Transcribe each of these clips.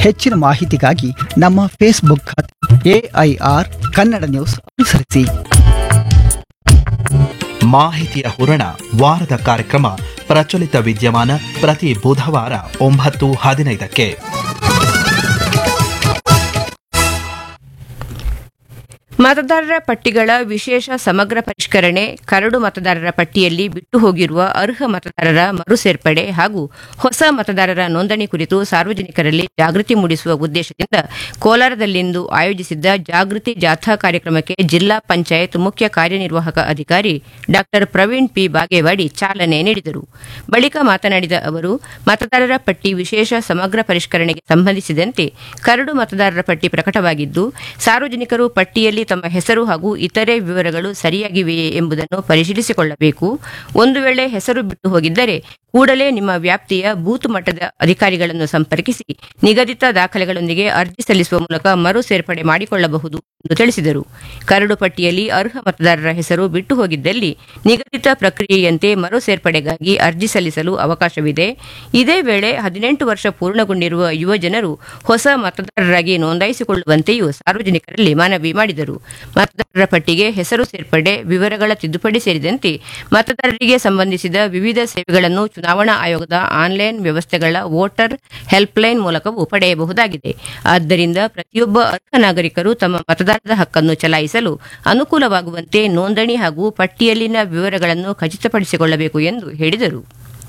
ಹೆಚ್ಚಿನ ಮಾಹಿತಿಗಾಗಿ ನಮ್ಮ ಫೇಸ್ಬುಕ್ ಖಾತೆ ಎಐಆರ್ ಕನ್ನಡ ನ್ಯೂಸ್ ಅನುಸರಿಸಿ ಮಾಹಿತಿಯ ಹೂರಣ ವಾರದ ಕಾರ್ಯಕ್ರಮ ಪ್ರಚಲಿತ ವಿದ್ಯಮಾನ ಪ್ರತಿ ಬುಧವಾರ ಒಂಬತ್ತು ಹದಿನೈದಕ್ಕೆ ಮತದಾರರ ಪಟ್ಟಿಗಳ ವಿಶೇಷ ಸಮಗ್ರ ಪರಿಷ್ಕರಣೆ ಕರಡು ಮತದಾರರ ಪಟ್ಟಿಯಲ್ಲಿ ಬಿಟ್ಟು ಹೋಗಿರುವ ಅರ್ಹ ಮತದಾರರ ಮರು ಸೇರ್ಪಡೆ ಹಾಗೂ ಹೊಸ ಮತದಾರರ ನೋಂದಣಿ ಕುರಿತು ಸಾರ್ವಜನಿಕರಲ್ಲಿ ಜಾಗೃತಿ ಮೂಡಿಸುವ ಉದ್ದೇಶದಿಂದ ಕೋಲಾರದಲ್ಲಿಂದು ಆಯೋಜಿಸಿದ್ದ ಜಾಗೃತಿ ಜಾಥಾ ಕಾರ್ಯಕ್ರಮಕ್ಕೆ ಜಿಲ್ಲಾ ಪಂಚಾಯತ್ ಮುಖ್ಯ ಕಾರ್ಯನಿರ್ವಾಹಕ ಅಧಿಕಾರಿ ಡಾ ಪ್ರವೀಣ್ ಪಿ ಬಾಗೇವಾಡಿ ಚಾಲನೆ ನೀಡಿದರು ಬಳಿಕ ಮಾತನಾಡಿದ ಅವರು ಮತದಾರರ ಪಟ್ಟಿ ವಿಶೇಷ ಸಮಗ್ರ ಪರಿಷ್ಕರಣೆಗೆ ಸಂಬಂಧಿಸಿದಂತೆ ಕರಡು ಮತದಾರರ ಪಟ್ಟಿ ಪ್ರಕಟವಾಗಿದ್ದು ಸಾರ್ವಜನಿಕರು ಪಟ್ಟಿಯಲ್ಲಿ ತಮ್ಮ ಹೆಸರು ಹಾಗೂ ಇತರೆ ವಿವರಗಳು ಸರಿಯಾಗಿವೆಯೇ ಎಂಬುದನ್ನು ಪರಿಶೀಲಿಸಿಕೊಳ್ಳಬೇಕು ಒಂದು ವೇಳೆ ಹೆಸರು ಬಿಟ್ಟು ಹೋಗಿದ್ದರೆ ಕೂಡಲೇ ನಿಮ್ಮ ವ್ಯಾಪ್ತಿಯ ಬೂತ್ ಮಟ್ಟದ ಅಧಿಕಾರಿಗಳನ್ನು ಸಂಪರ್ಕಿಸಿ ನಿಗದಿತ ದಾಖಲೆಗಳೊಂದಿಗೆ ಅರ್ಜಿ ಸಲ್ಲಿಸುವ ಮೂಲಕ ಮರು ಸೇರ್ಪಡೆ ಮಾಡಿಕೊಳ್ಳಬಹುದು ಎಂದು ತಿಳಿಸಿದರು ಕರಡು ಪಟ್ಟಿಯಲ್ಲಿ ಅರ್ಹ ಮತದಾರರ ಹೆಸರು ಬಿಟ್ಟು ಹೋಗಿದ್ದಲ್ಲಿ ನಿಗದಿತ ಪ್ರಕ್ರಿಯೆಯಂತೆ ಮರು ಸೇರ್ಪಡೆಗಾಗಿ ಅರ್ಜಿ ಸಲ್ಲಿಸಲು ಅವಕಾಶವಿದೆ ಇದೇ ವೇಳೆ ಹದಿನೆಂಟು ವರ್ಷ ಪೂರ್ಣಗೊಂಡಿರುವ ಯುವ ಜನರು ಹೊಸ ಮತದಾರರಾಗಿ ನೋಂದಾಯಿಸಿಕೊಳ್ಳುವಂತೆಯೂ ಸಾರ್ವಜನಿಕರಲ್ಲಿ ಮನವಿ ಮಾಡಿದರು ಮತದಾರರ ಪಟ್ಟಿಗೆ ಹೆಸರು ಸೇರ್ಪಡೆ ವಿವರಗಳ ತಿದ್ದುಪಡಿ ಸೇರಿದಂತೆ ಮತದಾರರಿಗೆ ಸಂಬಂಧಿಸಿದ ವಿವಿಧ ಸೇವೆಗಳನ್ನು ಚುನಾವಣಾ ಆಯೋಗದ ಆನ್ಲೈನ್ ವ್ಯವಸ್ಥೆಗಳ ವೋಟರ್ ಹೆಲ್ಪ್ಲೈನ್ ಮೂಲಕವೂ ಪಡೆಯಬಹುದಾಗಿದೆ ಆದ್ದರಿಂದ ಪ್ರತಿಯೊಬ್ಬ ಅರ್ಹ ನಾಗರಿಕರು ತಮ್ಮ ಮತದಾನದ ಹಕ್ಕನ್ನು ಚಲಾಯಿಸಲು ಅನುಕೂಲವಾಗುವಂತೆ ನೋಂದಣಿ ಹಾಗೂ ಪಟ್ಟಿಯಲ್ಲಿನ ವಿವರಗಳನ್ನು ಖಚಿತಪಡಿಸಿಕೊಳ್ಳಬೇಕು ಎಂದು ಹೇಳಿದರು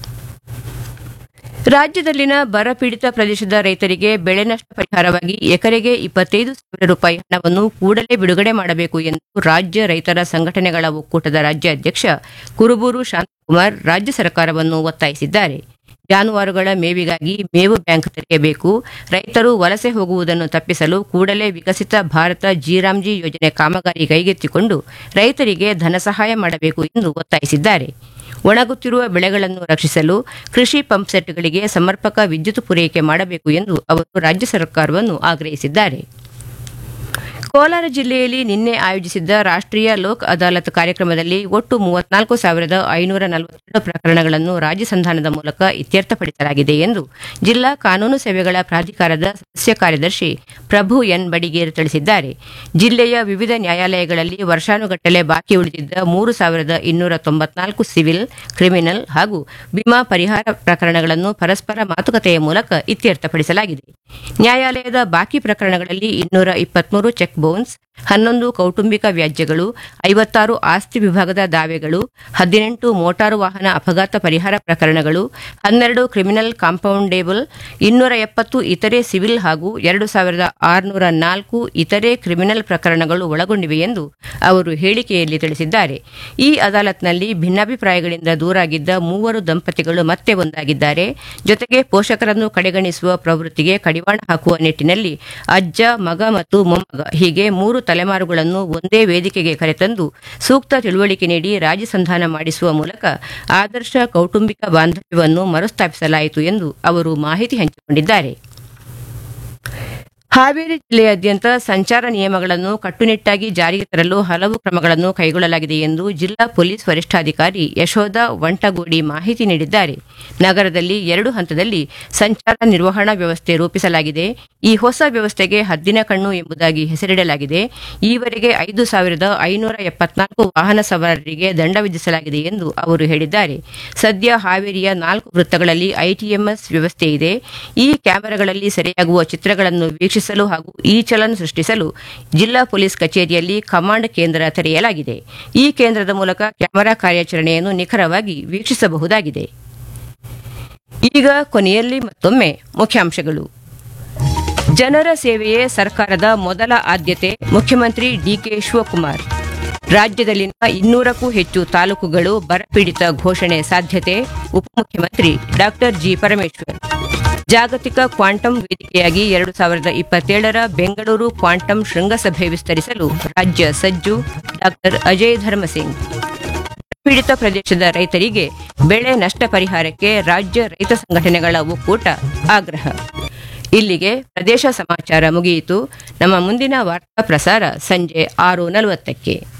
ರಾಜ್ಯದಲ್ಲಿನ ಬರಪೀಡಿತ ಪ್ರದೇಶದ ರೈತರಿಗೆ ಬೆಳೆ ನಷ್ಟ ಪರಿಹಾರವಾಗಿ ಎಕರೆಗೆ ಇಪ್ಪತ್ತೈದು ಸಾವಿರ ರೂಪಾಯಿ ಹಣವನ್ನು ಕೂಡಲೇ ಬಿಡುಗಡೆ ಮಾಡಬೇಕು ಎಂದು ರಾಜ್ಯ ರೈತರ ಸಂಘಟನೆಗಳ ಒಕ್ಕೂಟದ ರಾಜ್ಯಾಧ್ಯಕ್ಷ ಕುರುಬೂರು ಶಾಂತಕುಮಾರ್ ರಾಜ್ಯ ಸರ್ಕಾರವನ್ನು ಒತ್ತಾಯಿಸಿದ್ದಾರೆ ಜಾನುವಾರುಗಳ ಮೇವಿಗಾಗಿ ಮೇವು ಬ್ಯಾಂಕ್ ತೆರೆಯಬೇಕು ರೈತರು ವಲಸೆ ಹೋಗುವುದನ್ನು ತಪ್ಪಿಸಲು ಕೂಡಲೇ ವಿಕಸಿತ ಭಾರತ ಜಿರಾಮ್ಜಿ ಯೋಜನೆ ಕಾಮಗಾರಿ ಕೈಗೆತ್ತಿಕೊಂಡು ರೈತರಿಗೆ ಧನಸಹಾಯ ಮಾಡಬೇಕು ಎಂದು ಒತ್ತಾಯಿಸಿದ್ದಾರೆ ಒಣಗುತ್ತಿರುವ ಬೆಳೆಗಳನ್ನು ರಕ್ಷಿಸಲು ಕೃಷಿ ಪಂಪ್ಸೆಟ್ಗಳಿಗೆ ಸಮರ್ಪಕ ವಿದ್ಯುತ್ ಪೂರೈಕೆ ಮಾಡಬೇಕು ಎಂದು ಅವರು ರಾಜ್ಯ ಸರ್ಕಾರವನ್ನು ಆಗ್ರಹಿಸಿದ್ದಾರೆ ಕೋಲಾರ ಜಿಲ್ಲೆಯಲ್ಲಿ ನಿನ್ನೆ ಆಯೋಜಿಸಿದ್ದ ರಾಷ್ಟ್ರೀಯ ಲೋಕ್ ಅದಾಲತ್ ಕಾರ್ಯಕ್ರಮದಲ್ಲಿ ಒಟ್ಟು ಮೂವತ್ನಾಲ್ಕು ಸಾವಿರದ ಐನೂರ ನಲವತ್ತೆರಡು ಪ್ರಕರಣಗಳನ್ನು ರಾಜ್ಯ ಸಂಧಾನದ ಮೂಲಕ ಇತ್ಯರ್ಥಪಡಿಸಲಾಗಿದೆ ಎಂದು ಜಿಲ್ಲಾ ಕಾನೂನು ಸೇವೆಗಳ ಪ್ರಾಧಿಕಾರದ ಸದಸ್ಯ ಕಾರ್ಯದರ್ಶಿ ಪ್ರಭು ಎನ್ ಬಡಿಗೇರ್ ತಿಳಿಸಿದ್ದಾರೆ ಜಿಲ್ಲೆಯ ವಿವಿಧ ನ್ಯಾಯಾಲಯಗಳಲ್ಲಿ ವರ್ಷಾನುಗಟ್ಟಲೆ ಬಾಕಿ ಉಳಿದಿದ್ದ ಮೂರು ಸಾವಿರದ ಇನ್ನೂರ ತೊಂಬತ್ನಾಲ್ಕು ಸಿವಿಲ್ ಕ್ರಿಮಿನಲ್ ಹಾಗೂ ವಿಮಾ ಪರಿಹಾರ ಪ್ರಕರಣಗಳನ್ನು ಪರಸ್ಪರ ಮಾತುಕತೆಯ ಮೂಲಕ ಇತ್ಯರ್ಥಪಡಿಸಲಾಗಿದೆ ನ್ಯಾಯಾಲಯದ ಬಾಕಿ ಪ್ರಕರಣಗಳಲ್ಲಿ ಇನ್ನೂರ ಇಪ್ಪತ್ಮೂರು ಚೆಕ್ ಬೌನ್ಸ್ ಹನ್ನೊಂದು ಕೌಟುಂಬಿಕ ವ್ಯಾಜ್ಯಗಳು ಐವತ್ತಾರು ಆಸ್ತಿ ವಿಭಾಗದ ದಾವೆಗಳು ಹದಿನೆಂಟು ಮೋಟಾರು ವಾಹನ ಅಪಘಾತ ಪರಿಹಾರ ಪ್ರಕರಣಗಳು ಹನ್ನೆರಡು ಕ್ರಿಮಿನಲ್ ಕಾಂಪೌಂಡೇಬಲ್ ಇನ್ನೂರ ಎಪ್ಪತ್ತು ಇತರೆ ಸಿವಿಲ್ ಹಾಗೂ ಎರಡು ಸಾವಿರದ ಆರುನೂರ ನಾಲ್ಕು ಇತರೆ ಕ್ರಿಮಿನಲ್ ಪ್ರಕರಣಗಳು ಒಳಗೊಂಡಿವೆ ಎಂದು ಅವರು ಹೇಳಿಕೆಯಲ್ಲಿ ತಿಳಿಸಿದ್ದಾರೆ ಈ ಅದಾಲತ್ನಲ್ಲಿ ಭಿನ್ನಾಭಿಪ್ರಾಯಗಳಿಂದ ದೂರಾಗಿದ್ದ ಮೂವರು ದಂಪತಿಗಳು ಮತ್ತೆ ಒಂದಾಗಿದ್ದಾರೆ ಜೊತೆಗೆ ಪೋಷಕರನ್ನು ಕಡೆಗಣಿಸುವ ಪ್ರವೃತ್ತಿಗೆ ಕಡಿವಾಣ ಹಾಕುವ ನಿಟ್ಟಿನಲ್ಲಿ ಅಜ್ಜ ಮಗ ಮತ್ತು ಮೊಮ್ಮಗ ಹೀಗೆ ಮೂರು ತಲೆಮಾರುಗಳನ್ನು ಒಂದೇ ವೇದಿಕೆಗೆ ಕರೆತಂದು ಸೂಕ್ತ ತಿಳುವಳಿಕೆ ನೀಡಿ ರಾಜ್ಯ ಸಂಧಾನ ಮಾಡಿಸುವ ಮೂಲಕ ಆದರ್ಶ ಕೌಟುಂಬಿಕ ಬಾಂಧವ್ಯವನ್ನು ಮರುಸ್ಥಾಪಿಸಲಾಯಿತು ಎಂದು ಅವರು ಮಾಹಿತಿ ಹಂಚಿಕೊಂಡಿದ್ದಾರೆ ಹಾವೇರಿ ಜಿಲ್ಲೆಯಾದ್ಯಂತ ಸಂಚಾರ ನಿಯಮಗಳನ್ನು ಕಟ್ಟುನಿಟ್ಟಾಗಿ ಜಾರಿಗೆ ತರಲು ಹಲವು ಕ್ರಮಗಳನ್ನು ಕೈಗೊಳ್ಳಲಾಗಿದೆ ಎಂದು ಜಿಲ್ಲಾ ಪೊಲೀಸ್ ವರಿಷ್ಠಾಧಿಕಾರಿ ಯಶೋಧ ವಂಟಗೋಡಿ ಮಾಹಿತಿ ನೀಡಿದ್ದಾರೆ ನಗರದಲ್ಲಿ ಎರಡು ಹಂತದಲ್ಲಿ ಸಂಚಾರ ನಿರ್ವಹಣಾ ವ್ಯವಸ್ಥೆ ರೂಪಿಸಲಾಗಿದೆ ಈ ಹೊಸ ವ್ಯವಸ್ಥೆಗೆ ಹದ್ದಿನ ಕಣ್ಣು ಎಂಬುದಾಗಿ ಹೆಸರಿಡಲಾಗಿದೆ ಈವರೆಗೆ ಐದು ಸಾವಿರದ ಐನೂರ ಎಪ್ಪತ್ನಾಲ್ಕು ವಾಹನ ಸವಾರರಿಗೆ ದಂಡ ವಿಧಿಸಲಾಗಿದೆ ಎಂದು ಅವರು ಹೇಳಿದ್ದಾರೆ ಸದ್ಯ ಹಾವೇರಿಯ ನಾಲ್ಕು ವೃತ್ತಗಳಲ್ಲಿ ಐಟಿಎಂಎಸ್ ವ್ಯವಸ್ಥೆ ಇದೆ ಈ ಕ್ಯಾಮೆರಾಗಳಲ್ಲಿ ಸೆರೆಯಾಗುವ ಚಿತ್ರಗಳನ್ನು ವೀಕ್ಷಿಸಲು ಹಾಗೂ ಈ ಚಲನ್ ಸೃಷ್ಟಿಸಲು ಜಿಲ್ಲಾ ಪೊಲೀಸ್ ಕಚೇರಿಯಲ್ಲಿ ಕಮಾಂಡ್ ಕೇಂದ್ರ ತೆರೆಯಲಾಗಿದೆ ಈ ಕೇಂದ್ರದ ಮೂಲಕ ಕ್ಯಾಮೆರಾ ಕಾರ್ಯಾಚರಣೆಯನ್ನು ನಿಖರವಾಗಿ ವೀಕ್ಷಿಸಬಹುದಾಗಿದೆ ಈಗ ಕೊನೆಯಲ್ಲಿ ಮತ್ತೊಮ್ಮೆ ಮುಖ್ಯಾಂಶಗಳು ಜನರ ಸೇವೆಯೇ ಸರ್ಕಾರದ ಮೊದಲ ಆದ್ಯತೆ ಮುಖ್ಯಮಂತ್ರಿ ಡಿಕೆ ಶಿವಕುಮಾರ್ ರಾಜ್ಯದಲ್ಲಿನ ಇನ್ನೂರಕ್ಕೂ ಹೆಚ್ಚು ತಾಲೂಕುಗಳು ಬರಪೀಡಿತ ಘೋಷಣೆ ಸಾಧ್ಯತೆ ಉಪಮುಖ್ಯಮಂತ್ರಿ ಡಾಕ್ಟರ್ ಜಿ ಪರಮೇಶ್ವರ್ ಜಾಗತಿಕ ಕ್ವಾಂಟಮ್ ವೇದಿಕೆಯಾಗಿ ಎರಡು ಸಾವಿರದ ಇಪ್ಪತ್ತೇಳರ ಬೆಂಗಳೂರು ಕ್ವಾಂಟಮ್ ಶೃಂಗಸಭೆ ವಿಸ್ತರಿಸಲು ರಾಜ್ಯ ಸಜ್ಜು ಡಾಕ್ಟರ್ ಅಜಯ್ ಧರ್ಮಸಿಂಗ್ ಪೀಡಿತ ಪ್ರದೇಶದ ರೈತರಿಗೆ ಬೆಳೆ ನಷ್ಟ ಪರಿಹಾರಕ್ಕೆ ರಾಜ್ಯ ರೈತ ಸಂಘಟನೆಗಳ ಒಕ್ಕೂಟ ಆಗ್ರಹ ಇಲ್ಲಿಗೆ ಪ್ರದೇಶ ಸಮಾಚಾರ ಮುಗಿಯಿತು ನಮ್ಮ ಮುಂದಿನ ವಾರ್ತಾ ಪ್ರಸಾರ ಸಂಜೆ ಆರು ನಲವತ್ತಕ್ಕೆ